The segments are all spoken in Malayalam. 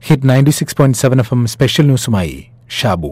hit ninety six point seven F M special ന്യൂസുമായി ഷാബു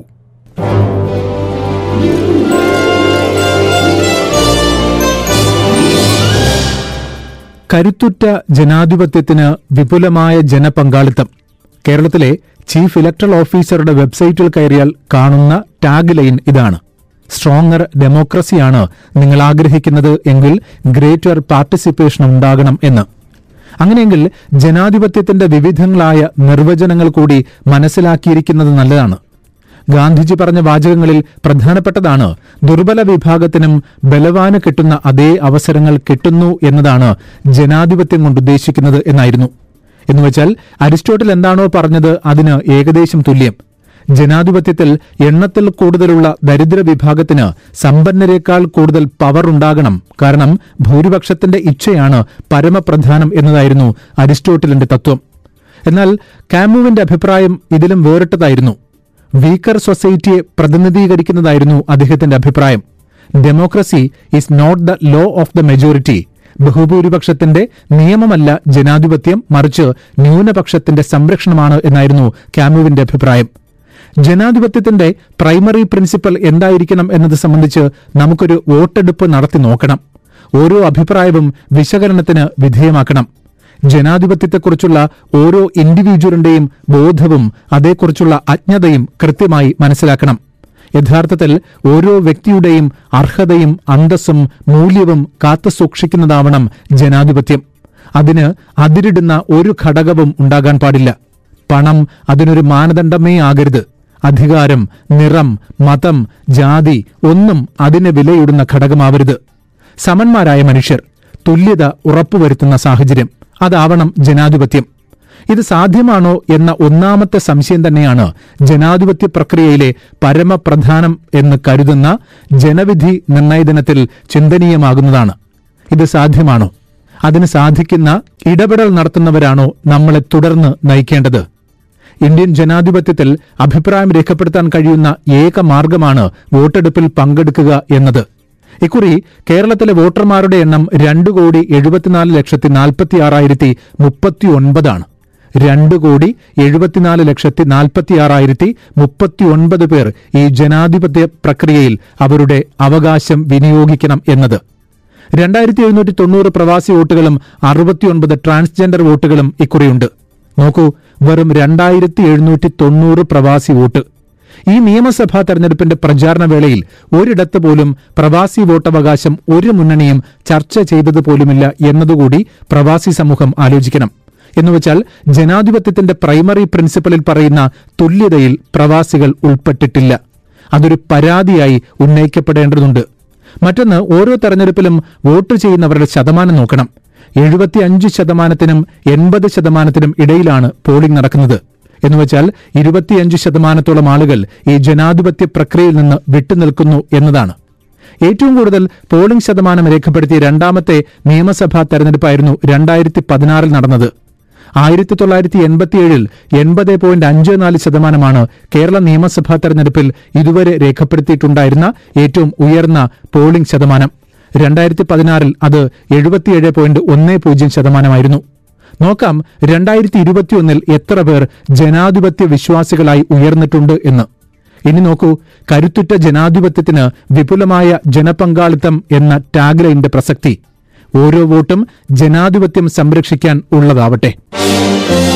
കരുത്തുറ്റ ജനാധിപത്യത്തിന് വിപുലമായ ജനപങ്കാളിത്തം കേരളത്തിലെ ചീഫ് ഇലക്ട്രൽ ഓഫീസറുടെ വെബ്സൈറ്റിൽ കയറിയാൽ കാണുന്ന ടാഗ് ലൈൻ ഇതാണ് സ്ട്രോങ്ങർ ഡെമോക്രസിയാണ് നിങ്ങൾ ആഗ്രഹിക്കുന്നത് എങ്കിൽ ഗ്രേറ്റർ പാർട്ടിസിപ്പേഷൻ ഉണ്ടാകണം എന്ന് അങ്ങനെയെങ്കിൽ ജനാധിപത്യത്തിന്റെ വിവിധങ്ങളായ നിർവചനങ്ങൾ കൂടി മനസ്സിലാക്കിയിരിക്കുന്നത് നല്ലതാണ് ഗാന്ധിജി പറഞ്ഞ വാചകങ്ങളിൽ പ്രധാനപ്പെട്ടതാണ് ദുർബല വിഭാഗത്തിനും ബലവാന് കിട്ടുന്ന അതേ അവസരങ്ങൾ കിട്ടുന്നു എന്നതാണ് ജനാധിപത്യം കൊണ്ട് ഉദ്ദേശിക്കുന്നത് എന്നായിരുന്നു എന്നുവെച്ചാൽ അരിസ്റ്റോട്ടിൽ എന്താണോ പറഞ്ഞത് അതിന് ഏകദേശം തുല്യം ജനാധിപത്യത്തിൽ എണ്ണത്തിൽ കൂടുതലുള്ള ദരിദ്ര വിഭാഗത്തിന് സമ്പന്നരേക്കാൾ കൂടുതൽ പവർ ഉണ്ടാകണം കാരണം ഭൂരിപക്ഷത്തിന്റെ ഇച്ഛയാണ് പരമപ്രധാനം എന്നതായിരുന്നു അരിസ്റ്റോട്ടിലിന്റെ തത്വം എന്നാൽ കാമുവിന്റെ അഭിപ്രായം ഇതിലും വേറിട്ടതായിരുന്നു വീക്കർ സൊസൈറ്റിയെ പ്രതിനിധീകരിക്കുന്നതായിരുന്നു അദ്ദേഹത്തിന്റെ അഭിപ്രായം democracy is not the law of the majority ബഹുഭൂരിപക്ഷത്തിന്റെ നിയമമല്ല ജനാധിപത്യം മറിച്ച് ന്യൂനപക്ഷത്തിന്റെ സംരക്ഷണമാണ് എന്നായിരുന്നു കാമുവിന്റെ അഭിപ്രായം ജനാധിപത്യത്തിന്റെ പ്രൈമറി പ്രിൻസിപ്പൽ എന്തായിരിക്കണം എന്നത് സംബന്ധിച്ച് നമുക്കൊരു വോട്ടെടുപ്പ് നടത്തി നോക്കണം ഓരോ അഭിപ്രായവും വിശകലനത്തിന് വിധേയമാക്കണം ജനാധിപത്യത്തെക്കുറിച്ചുള്ള ഓരോ ഇൻഡിവിജ്വലിന്റെയും ബോധവും അതേക്കുറിച്ചുള്ള അജ്ഞതയും കൃത്യമായി മനസ്സിലാക്കണം യഥാർത്ഥത്തിൽ ഓരോ വ്യക്തിയുടെയും അർഹതയും അന്തസ്സും മൂല്യവും കാത്തുസൂക്ഷിക്കുന്നതാവണം ജനാധിപത്യം അതിന് അതിരിടുന്ന ഒരു ഘടകവും ഉണ്ടാകാൻ പാടില്ല പണം അതിനൊരു മാനദണ്ഡമേ ആകരുത് അധികാരം നിറം മതം ജാതി ഒന്നും അതിന് വിലയിടുന്ന ഘടകമാവരുത് സമന്മാരായ മനുഷ്യർ തുല്യത ഉറപ്പുവരുത്തുന്ന സാഹചര്യം അതാവണം ജനാധിപത്യം ഇത് സാധ്യമാണോ എന്ന ഒന്നാമത്തെ സംശയം തന്നെയാണ് ജനാധിപത്യ പ്രക്രിയയിലെ പരമപ്രധാനം എന്ന് കരുതുന്ന ജനവിധി നിർണയദിനത്തിൽ ചിന്തനീയമാകുന്നതാണ് ഇത് സാധ്യമാണോ അതിന് സാധിക്കുന്ന ഇടപെടൽ നടത്തുന്നവരാണോ നമ്മളെ തുടർന്ന് നയിക്കേണ്ടത് ഇന്ത്യൻ ജനാധിപത്യത്തിൽ അഭിപ്രായം രേഖപ്പെടുത്താൻ കഴിയുന്ന ഏക മാർഗമാണ് വോട്ടെടുപ്പിൽ പങ്കെടുക്കുക എന്നത് ഇക്കുറി കേരളത്തിലെ വോട്ടർമാരുടെ എണ്ണം രണ്ടു കോടി എഴുപത്തിനാല് ലക്ഷത്തി നാൽപ്പത്തി ആറായിരത്തി മുപ്പത്തി ഒൻപതാണ് രണ്ട് കോടി എഴുപത്തിനാല് ലക്ഷത്തി നാൽപ്പത്തിയാറായിരത്തി മുപ്പത്തിയൊൻപത് പേർ ഈ ജനാധിപത്യ പ്രക്രിയയിൽ അവരുടെ അവകാശം വിനിയോഗിക്കണം എന്നത് രണ്ടായിരത്തി എഴുന്നൂറ്റി തൊണ്ണൂറ് പ്രവാസി വോട്ടുകളും അറുപത്തിയൊൻപത് ട്രാൻസ്ജെൻഡർ വോട്ടുകളും ഇക്കുറിയുണ്ട് നോക്കൂ വെറും രണ്ടായിരത്തി എഴുന്നൂറ്റി തൊണ്ണൂറ് പ്രവാസി വോട്ട് ഈ നിയമസഭാ തെരഞ്ഞെടുപ്പിന്റെ പ്രചാരണ വേളയിൽ ഒരിടത്ത് പോലും പ്രവാസി വോട്ടവകാശം ഒരു മുന്നണിയും ചർച്ച ചെയ്തത് പോലുമില്ല എന്നതുകൂടി പ്രവാസി സമൂഹം ആലോചിക്കണം എന്നുവെച്ചാൽ ജനാധിപത്യത്തിന്റെ പ്രൈമറി പ്രിൻസിപ്പലിൽ പറയുന്ന തുല്യതയിൽ പ്രവാസികൾ ഉൾപ്പെട്ടിട്ടില്ല അതൊരു പരാതിയായി ഉന്നയിക്കപ്പെടേണ്ടതുണ്ട് മറ്റൊന്ന് ഓരോ തെരഞ്ഞെടുപ്പിലും വോട്ട് ചെയ്യുന്നവരുടെ ശതമാനം നോക്കണം എഴുപത്തിയഞ്ച് ശതമാനത്തിനും എൺപത് ശതമാനത്തിനും ഇടയിലാണ് പോളിംഗ് നടക്കുന്നത് എന്നുവെച്ചാൽ ഇരുപത്തിയഞ്ച് ശതമാനത്തോളം ആളുകൾ ഈ ജനാധിപത്യ പ്രക്രിയയിൽ നിന്ന് വിട്ടുനിൽക്കുന്നു എന്നതാണ് ഏറ്റവും കൂടുതൽ പോളിംഗ് ശതമാനം രേഖപ്പെടുത്തിയ രണ്ടാമത്തെ നിയമസഭാ തെരഞ്ഞെടുപ്പായിരുന്നു രണ്ടായിരത്തി പതിനാറിൽ നടന്നത് ആയിരത്തി തൊള്ളായിരത്തി എൺപത്തിയേഴിൽ എൺപത് പോയിന്റ് അഞ്ച് നാല് ശതമാനമാണ് കേരള നിയമസഭാ തെരഞ്ഞെടുപ്പിൽ ഇതുവരെ രേഖപ്പെടുത്തിയിട്ടുണ്ടായിരുന്ന ഏറ്റവും ഉയർന്ന പോളിംഗ് ശതമാനം രണ്ടായിരത്തി പതിനാറിൽ അത് എഴുപത്തിയേഴ് പോയിന്റ് ഒന്ന് പൂജ്യം ശതമാനമായിരുന്നു നോക്കാം രണ്ടായിരത്തി ഇരുപത്തിയൊന്നിൽ എത്ര പേർ ജനാധിപത്യ വിശ്വാസികളായി ഉയർന്നിട്ടുണ്ട് എന്ന് ഇനി നോക്കൂ കരുത്തുറ്റ ജനാധിപത്യത്തിന് വിപുലമായ ജനപങ്കാളിത്തം എന്ന ടാഗ്ലൈന്റെ പ്രസക്തി ഓരോ വോട്ടും ജനാധിപത്യം സംരക്ഷിക്കാൻ ഉള്ളതാവട്ടെ